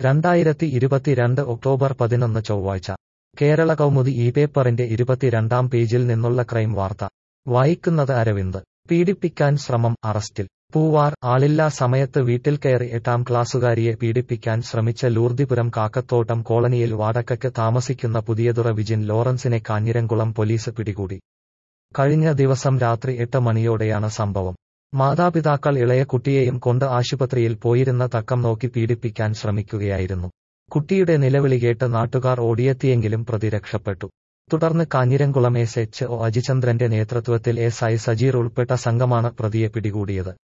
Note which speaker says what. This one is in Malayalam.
Speaker 1: രണ്ടായിരത്തി ഇരുപത്തിരണ്ട് ഒക്ടോബർ പതിനൊന്ന് ചൊവ്വാഴ്ച കേരള കൗമുദി ഈ പേപ്പറിന്റെ ഇരുപത്തിരണ്ടാം പേജിൽ നിന്നുള്ള ക്രൈം വാർത്ത വായിക്കുന്നത് അരവിന്ദ് പീഡിപ്പിക്കാൻ ശ്രമം അറസ്റ്റിൽ പൂവാർ ആളില്ലാ സമയത്ത് വീട്ടിൽ കയറി എട്ടാം ക്ലാസ്സുകാരിയെ പീഡിപ്പിക്കാൻ ശ്രമിച്ച ലൂർദിപുരം കാക്കത്തോട്ടം കോളനിയിൽ വാടകയ്ക്ക് താമസിക്കുന്ന പുതിയതുറ വിജിൻ ലോറൻസിനെ കാഞ്ഞിരംകുളം പോലീസ് പിടികൂടി കഴിഞ്ഞ ദിവസം രാത്രി എട്ട് മണിയോടെയാണ് സംഭവം മാതാപിതാക്കൾ ഇളയ കുട്ടിയെയും കൊണ്ട് ആശുപത്രിയിൽ പോയിരുന്ന തക്കം നോക്കി പീഡിപ്പിക്കാൻ ശ്രമിക്കുകയായിരുന്നു കുട്ടിയുടെ നിലവിളി കേട്ട് നാട്ടുകാർ ഓടിയെത്തിയെങ്കിലും പ്രതി രക്ഷപ്പെട്ടു തുടർന്ന് കാഞ്ഞിരംകുളം എസ് എച്ച് ഒ അജിചന്ദ്രന്റെ നേതൃത്വത്തിൽ എസ് ഐ സജീർ ഉൾപ്പെട്ട സംഘമാണ് പ്രതിയെ പിടികൂടിയത്